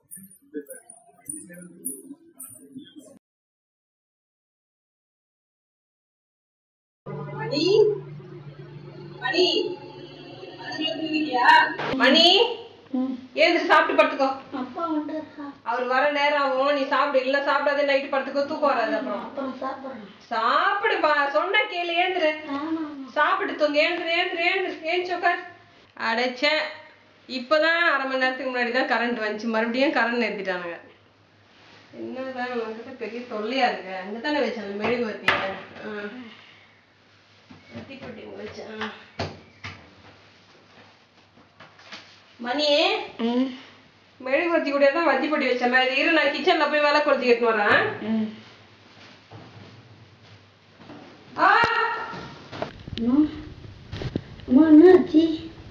மணி மணி அதுக்குள்ள தூங்கிட்டியா மணி ஏந்து சாப்பிட்டு படுத்துக்கோ அப்பா வந்துடுறா அவர் வர நேரம் ஆகும் நீ சாப்பிடு இல்ல சாப்பிடாதே நைட்டு படுத்துக்கோ தூக்கம் வராது அப்புறம் அப்புறம் சாப்பிட்றேன் சாப்பிடுப்பா சொன்ன கேளு ஏந்துரு வேணாம் சாப்பிட்டு தூங்க ஏந்துரு ஏந்துரு ஏந்துரு ஏஞ்சி உட்கார் அடைச்சேன் இப்போதான் அரை மணி நேரத்துக்கு முன்னாடி தான் கரண்ட் வந்துச்சு மறுபடியும் கரண்ட் நிறுத்திட்டானுங்க என்னதான் உங்ககிட்ட பெரிய தொல்லையா இருக்கு அங்கே தானே வச்சேன் அந்த மெழுகுவர்த்திய வத்தி போட்டி வச்சேன் ஆ. மணி மெழுகுவர்த்தி கூட தான் வத்தி போட்டி வச்சேன் மேல இரு நான் கிச்சன்ல போய் வேலை கொளுத்தி எடுத்துன்னு வரேன் ஆ அம்மா அம்மா என்னாச்சு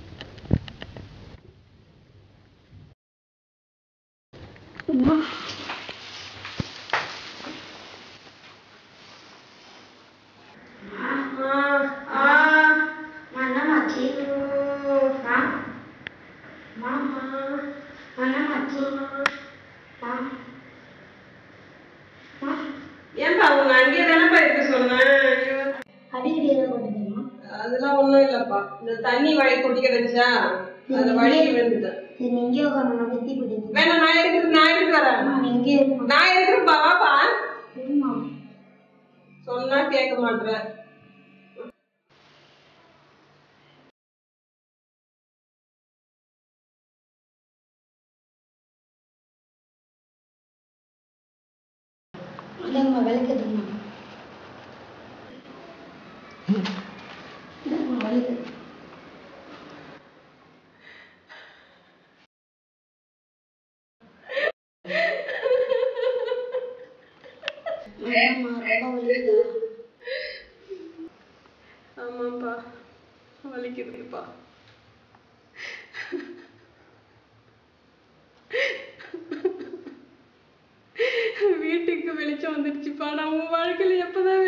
அம்மா ஆ ஆ அம்மா என்னமாச்சு ஆ மாமா என்னமாச்சு ஆ ஆ ஏன்பா உன்னை அங்கேயே தானப்பா இருக்க சொன்னேன் ஐயோ. அடிக்கடி எதாவது போட்டுக்கணுமா அதெல்லாம் ஒண்ணும் இல்லப்பா இந்த தண்ணி வழி கொட்டி கிடந்துச்சா அந்த வழிக்கு விழுந்துட்டேன் சரி நீ இங்கே உட்காந்து நான் வெத்தி போட்டு வேணாம் நான் எடுத்து நான் எடுத்து வரேன் நீ இங்கே இருக்கணும் நான் எடுக்கிறேன்ப்பா வாப்பா இருமா சொன்னா கேட்க மாட்டேன் இல்லைங்கம்மா விளக்குதுங்கம்மா இல்லைங்கம்மா விளக்குது ஆமாம்மா ரொம்ப வலிக்குதா ஆமாப்பா வலிக்குதுப்பா வீட்டுக்கு வெளிச்சம் வந்துடுச்சுப்பா நான் உன் வாழ்க்கையில எப்பதான்